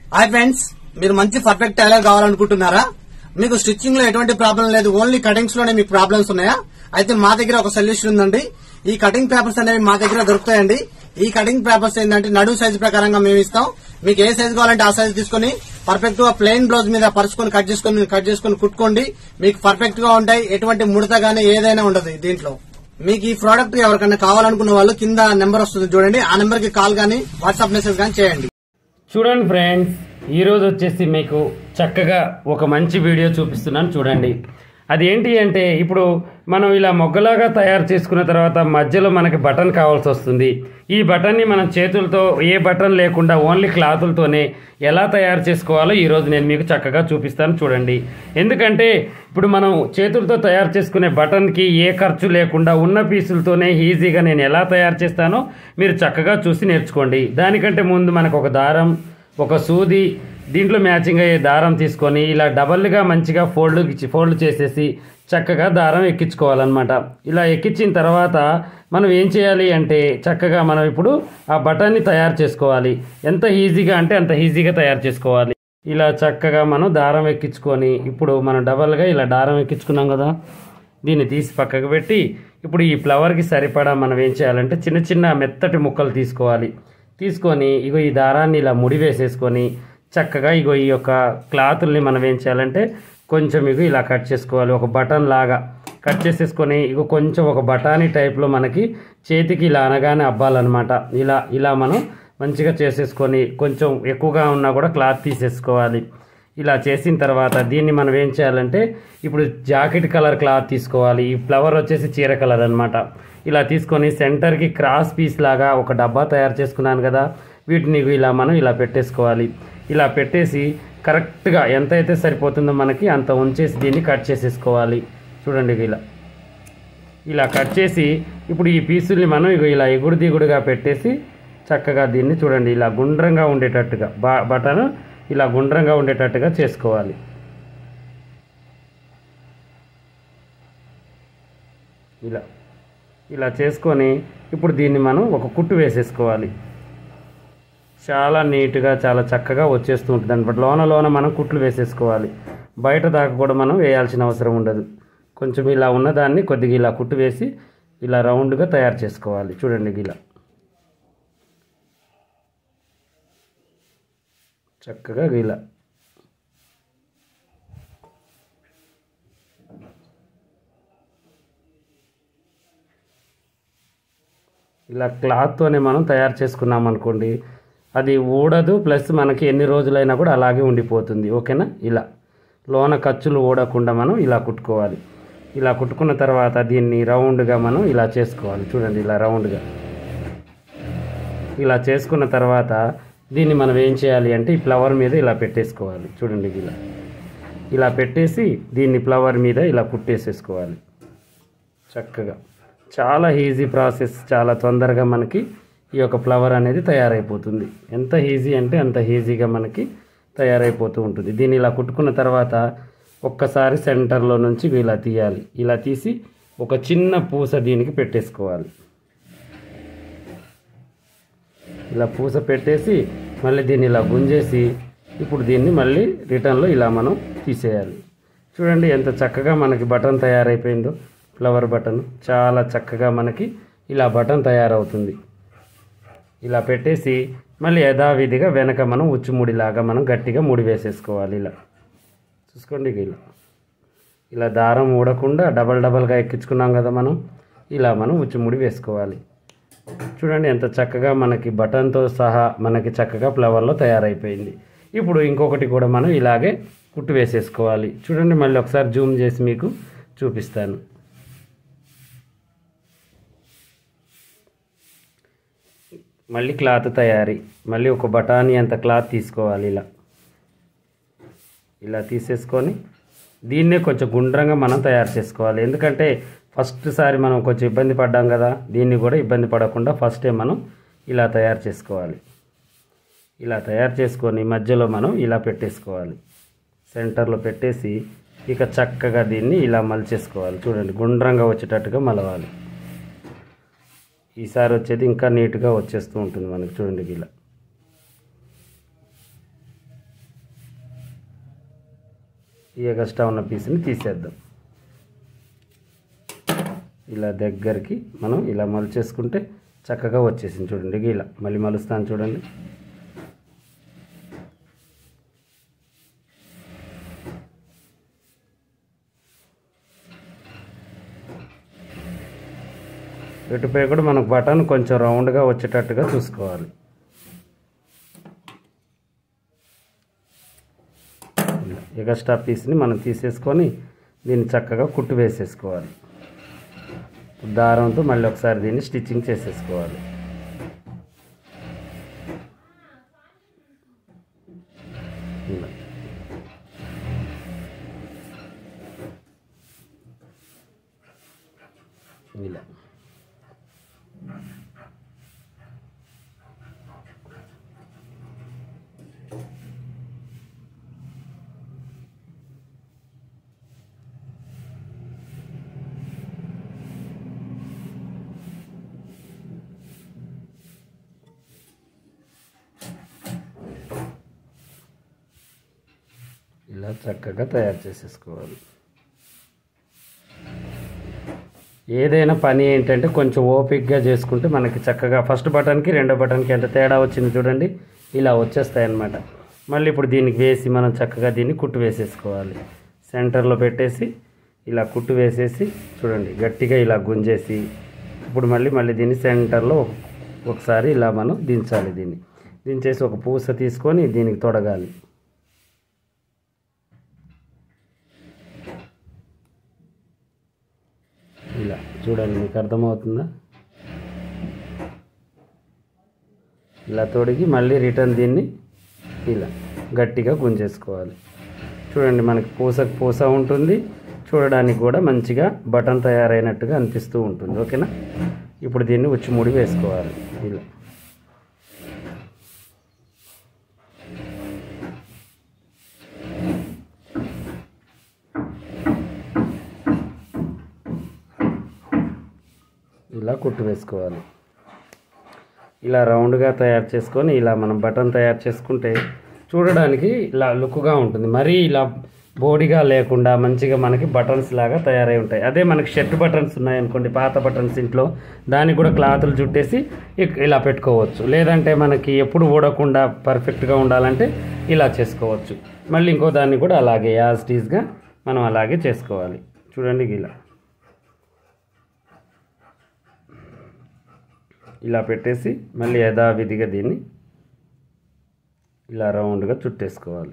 hi friends మీరు మంచి perfect tailor కావాలనుకుంటున్నారా మీకు స్టిచ్చింగ్ లో ఎటువంటి ప్రాబ్లం లేదు ఓన్లీ కటింగ్స్ లోనే మీకు ప్రాబ్లమ్స్ ఉన్నాయా అయితే మా దగ్గర ఒక సొల్యూషన్ ఉందండి ఈ కటింగ్ పేపర్స్ అనేవి మా దగ్గర దొరుకుతాయండి ఈ కటింగ్ పేపర్స్ ఏంటంటే నడు సైజ్ ప్రకారంగా మేము ఇస్తాం మీకు ఏ సైజ్ కావాలంటే ఆ సైజ్ తీసుకొని పర్ఫెక్ట్ గా ప్లెయిన్ బ్లౌజ్ మీద పరుచుకొని కట్ చేసుకొని కట్ చేసుకొని కుట్టుకోండి మీకు పర్ఫెక్ట్ గా ఉంటాయి ఎటువంటి ముడత గానీ ఏదైనా ఉండదు దీంట్లో మీకు ఈ ప్రోడక్ట్ ఎవరికైనా కావాలనుకున్న వాళ్ళు కింద నెంబర్ వస్తుంది చూడండి ఆ నెంబర్ కి కాల్ గానీ వాట్సాప్ మెసేజ్ గానీ చేయండి చూడండి ఫ్రెండ్స్ ఈరోజు వచ్చేసి మీకు చక్కగా ఒక మంచి వీడియో చూపిస్తున్నాను చూడండి అది ఏంటి అంటే ఇప్పుడు మనం ఇలా మొగ్గలాగా తయారు చేసుకున్న తర్వాత మధ్యలో మనకి బటన్ కావాల్సి వస్తుంది ఈ బటన్ని మనం చేతులతో ఏ బటన్ లేకుండా ఓన్లీ క్లాతులతోనే ఎలా తయారు చేసుకోవాలో ఈరోజు నేను మీకు చక్కగా చూపిస్తాను చూడండి ఎందుకంటే ఇప్పుడు మనం చేతులతో తయారు చేసుకునే బటన్కి ఏ ఖర్చు లేకుండా ఉన్న పీసులతోనే ఈజీగా నేను ఎలా తయారు చేస్తానో మీరు చక్కగా చూసి నేర్చుకోండి దానికంటే ముందు మనకు ఒక దారం ఒక సూది దీంట్లో మ్యాచింగ్ అయ్యే దారం తీసుకొని ఇలా డబల్గా మంచిగా ఫోల్డ్ ఫోల్డ్ చేసేసి చక్కగా దారం ఎక్కించుకోవాలన్నమాట ఇలా ఎక్కించిన తర్వాత మనం ఏం చేయాలి అంటే చక్కగా మనం ఇప్పుడు ఆ బటన్ని తయారు చేసుకోవాలి ఎంత ఈజీగా అంటే అంత ఈజీగా తయారు చేసుకోవాలి ఇలా చక్కగా మనం దారం ఎక్కించుకొని ఇప్పుడు మనం డబల్గా ఇలా దారం ఎక్కించుకున్నాం కదా దీన్ని తీసి పక్కకు పెట్టి ఇప్పుడు ఈ ఫ్లవర్కి సరిపడా మనం ఏం చేయాలంటే చిన్న చిన్న మెత్తటి ముక్కలు తీసుకోవాలి తీసుకొని ఇగో ఈ దారాన్ని ఇలా ముడి వేసేసుకొని చక్కగా ఇగో ఈ యొక్క క్లాతుల్ని మనం ఏం చేయాలంటే కొంచెం ఇగో ఇలా కట్ చేసుకోవాలి ఒక బటన్ లాగా కట్ చేసేసుకొని ఇగో కొంచెం ఒక బటానీ టైప్లో మనకి చేతికి ఇలా అనగానే అబ్బాలన్నమాట ఇలా ఇలా మనం మంచిగా చేసేసుకొని కొంచెం ఎక్కువగా ఉన్నా కూడా క్లాత్ తీసేసుకోవాలి ఇలా చేసిన తర్వాత దీన్ని మనం ఏం చేయాలంటే ఇప్పుడు జాకెట్ కలర్ క్లాత్ తీసుకోవాలి ఈ ఫ్లవర్ వచ్చేసి చీర కలర్ అనమాట ఇలా తీసుకొని సెంటర్కి క్రాస్ పీస్ లాగా ఒక డబ్బా తయారు చేసుకున్నాను కదా వీటిని ఇలా మనం ఇలా పెట్టేసుకోవాలి ఇలా పెట్టేసి కరెక్ట్గా ఎంత అయితే సరిపోతుందో మనకి అంత ఉంచేసి దీన్ని కట్ చేసేసుకోవాలి చూడండి ఇక ఇలా ఇలా కట్ చేసి ఇప్పుడు ఈ పీసుల్ని మనం ఇగో ఇలా ఎగుడు దిగుడుగా పెట్టేసి చక్కగా దీన్ని చూడండి ఇలా గుండ్రంగా ఉండేటట్టుగా బ బటన్ ఇలా గుండ్రంగా ఉండేటట్టుగా చేసుకోవాలి ఇలా ఇలా చేసుకొని ఇప్పుడు దీన్ని మనం ఒక కుట్టు వేసేసుకోవాలి చాలా నీట్గా చాలా చక్కగా వచ్చేస్తూ ఉంటుంది అనమాట లోన లోన మనం కుట్లు వేసేసుకోవాలి బయట దాకా కూడా మనం వేయాల్సిన అవసరం ఉండదు కొంచెం ఇలా ఉన్నదాన్ని కొద్దిగా ఇలా కుట్టు వేసి ఇలా రౌండ్గా తయారు చేసుకోవాలి చూడండి ఇలా చక్కగా ఇలా ఇలా క్లాత్తోనే మనం తయారు చేసుకున్నాం అనుకోండి అది ఊడదు ప్లస్ మనకి ఎన్ని రోజులైనా కూడా అలాగే ఉండిపోతుంది ఓకేనా ఇలా లోన ఖర్చులు ఊడకుండా మనం ఇలా కుట్టుకోవాలి ఇలా కుట్టుకున్న తర్వాత దీన్ని రౌండ్గా మనం ఇలా చేసుకోవాలి చూడండి ఇలా రౌండ్గా ఇలా చేసుకున్న తర్వాత దీన్ని మనం ఏం చేయాలి అంటే ఈ ఫ్లవర్ మీద ఇలా పెట్టేసుకోవాలి చూడండి ఇలా ఇలా పెట్టేసి దీన్ని ఫ్లవర్ మీద ఇలా కుట్టేసేసుకోవాలి చక్కగా చాలా ఈజీ ప్రాసెస్ చాలా తొందరగా మనకి ఈ యొక్క ఫ్లవర్ అనేది తయారైపోతుంది ఎంత ఈజీ అంటే అంత ఈజీగా మనకి తయారైపోతూ ఉంటుంది దీన్ని ఇలా కుట్టుకున్న తర్వాత ఒక్కసారి సెంటర్లో నుంచి ఇలా తీయాలి ఇలా తీసి ఒక చిన్న పూస దీనికి పెట్టేసుకోవాలి ఇలా పూస పెట్టేసి మళ్ళీ దీన్ని ఇలా గుంజేసి ఇప్పుడు దీన్ని మళ్ళీ రిటర్న్లో ఇలా మనం తీసేయాలి చూడండి ఎంత చక్కగా మనకి బటన్ తయారైపోయిందో ఫ్లవర్ బటన్ చాలా చక్కగా మనకి ఇలా బటన్ తయారవుతుంది ఇలా పెట్టేసి మళ్ళీ యథావిధిగా వెనక మనం ఉచ్చుముడిలాగా మనం గట్టిగా ముడి వేసేసుకోవాలి ఇలా చూసుకోండి ఇక ఇలా ఇలా దారం ఊడకుండా డబల్ డబల్గా ఎక్కించుకున్నాం కదా మనం ఇలా మనం ఉచ్చుముడి వేసుకోవాలి చూడండి ఎంత చక్కగా మనకి బటన్తో సహా మనకి చక్కగా ఫ్లవర్లో తయారైపోయింది ఇప్పుడు ఇంకొకటి కూడా మనం ఇలాగే కుట్టు వేసేసుకోవాలి చూడండి మళ్ళీ ఒకసారి జూమ్ చేసి మీకు చూపిస్తాను మళ్ళీ క్లాత్ తయారీ మళ్ళీ ఒక బఠానీ అంత క్లాత్ తీసుకోవాలి ఇలా ఇలా తీసేసుకొని దీన్నే కొంచెం గుండ్రంగా మనం తయారు చేసుకోవాలి ఎందుకంటే ఫస్ట్ సారి మనం కొంచెం ఇబ్బంది పడ్డాం కదా దీన్ని కూడా ఇబ్బంది పడకుండా ఫస్టే మనం ఇలా తయారు చేసుకోవాలి ఇలా తయారు చేసుకొని మధ్యలో మనం ఇలా పెట్టేసుకోవాలి సెంటర్లో పెట్టేసి ఇక చక్కగా దీన్ని ఇలా మలిచేసుకోవాలి చూడండి గుండ్రంగా వచ్చేటట్టుగా మలవాలి ఈసారి వచ్చేది ఇంకా నీట్గా వచ్చేస్తూ ఉంటుంది మనకి చూడండి ఇలా ఈ ఎగస్ట్రా ఉన్న పీస్ని తీసేద్దాం ఇలా దగ్గరికి మనం ఇలా మలిచేసుకుంటే చక్కగా వచ్చేసింది చూడండి ఇక ఇలా మళ్ళీ మలుస్తాను చూడండి ఇటుపై కూడా మనకు బటన్ కొంచెం రౌండ్గా వచ్చేటట్టుగా చూసుకోవాలి ఇలా ఎగస్ట్రా పీస్ని మనం తీసేసుకొని దీన్ని చక్కగా కుట్టు వేసేసుకోవాలి దారంతో మళ్ళీ ఒకసారి దీన్ని స్టిచ్చింగ్ చేసేసుకోవాలి ఇలా ఇలా ఇలా చక్కగా తయారు చేసేసుకోవాలి ఏదైనా పని ఏంటంటే కొంచెం ఓపిక్గా చేసుకుంటే మనకి చక్కగా ఫస్ట్ బటన్కి రెండో బటన్కి ఎంత తేడా వచ్చింది చూడండి ఇలా వచ్చేస్తాయి అన్నమాట మళ్ళీ ఇప్పుడు దీనికి వేసి మనం చక్కగా దీన్ని కుట్టు వేసేసుకోవాలి సెంటర్లో పెట్టేసి ఇలా కుట్టు వేసేసి చూడండి గట్టిగా ఇలా గుంజేసి ఇప్పుడు మళ్ళీ మళ్ళీ దీన్ని సెంటర్లో ఒక- ఒకసారి ఇలా మనం దించాలి దీన్ని దించేసి ఒక పూస తీసుకొని దీనికి తొడగాలి ఇలా చూడండి మీకు అర్థమవుతుందా ఇలా తొడిగి మళ్ళీ రిటర్న్ దీన్ని ఇలా గట్టిగా గుంజేసుకోవాలి చూడండి మనకి పూసకు పూస ఉంటుంది చూడడానికి కూడా మంచిగా బటన్ తయారైనట్టుగా అనిపిస్తూ ఉంటుంది ఓకేనా ఇప్పుడు దీన్ని ఉచ్చి ముడి వేసుకోవాలి ఇలా ఇలా కుట్టు వేసుకోవాలి ఇలా రౌండ్గా తయారు చేసుకొని ఇలా మనం బటన్ తయారు చేసుకుంటే చూడడానికి ఇలా లుక్గా ఉంటుంది మరీ ఇలా బోడిగా లేకుండా మంచిగా మనకి బటన్స్ లాగా తయారై ఉంటాయి అదే మనకి షర్ట్ బటన్స్ ఉన్నాయనుకోండి పాత బటన్స్ ఇంట్లో దానికి కూడా క్లాతులు చుట్టేసి ఇక్- ఇలా పెట్టుకోవచ్చు లేదంటే మనకి ఎప్పుడు ఊడకుండా పర్ఫెక్ట్గా ఉండాలంటే ఇలా చేసుకోవచ్చు మళ్ళీ ఇంకో దాన్ని కూడా అలాగే యాజ్ టీజ్గా మనం అలాగే చేసుకోవాలి చూడండి ఇలా ఇలా పెట్టేసి మళ్ళీ యథావిధిగా దీన్ని ఇలా రౌండ్గా చుట్టేసుకోవాలి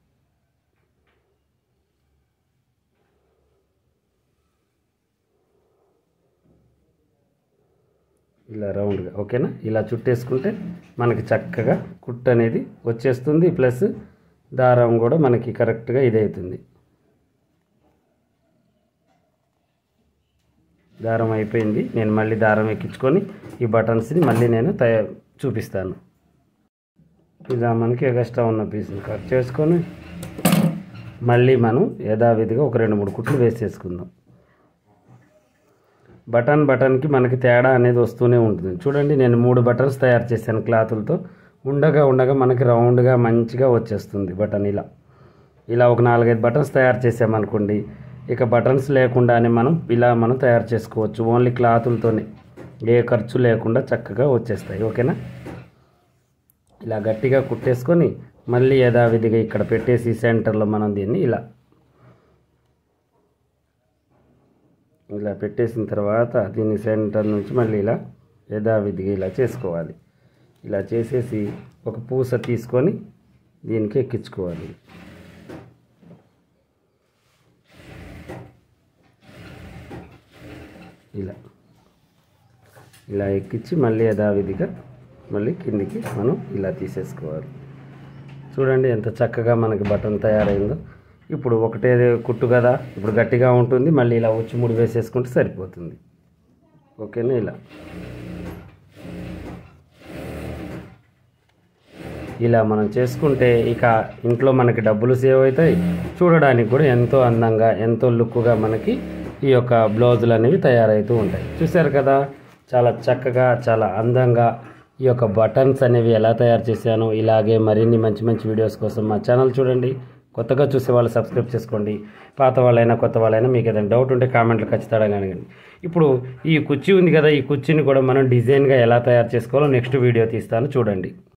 ఇలా రౌండ్గా ఓకేనా ఇలా చుట్టేసుకుంటే మనకి చక్కగా కుట్టు అనేది వచ్చేస్తుంది ప్లస్ దారం కూడా మనకి కరెక్ట్గా ఇదవుతుంది దారం అయిపోయింది నేను మళ్ళీ దారం ఎక్కించుకొని ఈ బటన్స్ని మళ్ళీ నేను తయారు చూపిస్తాను ఇలా మనకి ఎగస్ట్రా ఉన్న పీస్ని కట్ చేసుకొని మళ్ళీ మనం యథావిధిగా ఒక రెండు మూడు కుట్లు వేసేసుకుందాం బటన్ బటన్కి మనకి తేడా అనేది వస్తూనే ఉంటుంది చూడండి నేను మూడు బటన్స్ తయారు చేశాను క్లాతులతో ఉండగా ఉండగా మనకి రౌండ్గా మంచిగా వచ్చేస్తుంది బటన్ ఇలా ఇలా ఒక నాలుగైదు బటన్స్ తయారు చేసామనుకోండి ఇక బటన్స్ లేకుండానే మనం ఇలా మనం తయారు చేసుకోవచ్చు ఓన్లీ క్లాతులతోనే ఏ ఖర్చు లేకుండా చక్కగా వచ్చేస్తాయి ఓకేనా ఇలా గట్టిగా కుట్టేసుకొని మళ్ళీ యథావిధిగా ఇక్కడ పెట్టేసి సెంటర్లో మనం దీన్ని ఇలా ఇలా పెట్టేసిన తర్వాత దీన్ని సెంటర్ నుంచి మళ్ళీ ఇలా యథావిధిగా ఇలా చేసుకోవాలి ఇలా చేసేసి ఒక పూస తీసుకొని దీనికి ఎక్కించుకోవాలి ఇలా ఇలా ఎక్కించి మళ్ళీ యథావిధిగా మళ్ళీ కిందికి మనం ఇలా తీసేసుకోవాలి చూడండి ఎంత చక్కగా మనకి బటన్ తయారైందో ఇప్పుడు ఒకటే కుట్టు కదా ఇప్పుడు గట్టిగా ఉంటుంది మళ్ళీ ఇలా వచ్చి ముడి వేసేసుకుంటే సరిపోతుంది ఓకేనా ఇలా ఇలా మనం చేసుకుంటే ఇక ఇంట్లో మనకి డబ్బులు సేవ్ అవుతాయి చూడడానికి కూడా ఎంతో అందంగా ఎంతో లుక్గా మనకి ఈ యొక్క బ్లౌజులు అనేవి తయారవుతూ ఉంటాయి చూశారు కదా చాలా చక్కగా చాలా అందంగా ఈ యొక్క బటన్స్ అనేవి ఎలా తయారు చేశానో ఇలాగే మరిన్ని మంచి మంచి వీడియోస్ కోసం మా ఛానల్ చూడండి కొత్తగా చూసే వాళ్ళు సబ్స్క్రైబ్ చేసుకోండి పాత వాళ్ళైనా కొత్త వాళ్ళైనా మీకు ఏదైనా డౌట్ ఉంటే కామెంట్లు ఖచ్చితంగా కానీ ఇప్పుడు ఈ కుర్చీ ఉంది కదా ఈ కుర్చీని కూడా మనం డిజైన్గా ఎలా తయారు చేసుకోవాలో నెక్స్ట్ వీడియో తీస్తాను చూడండి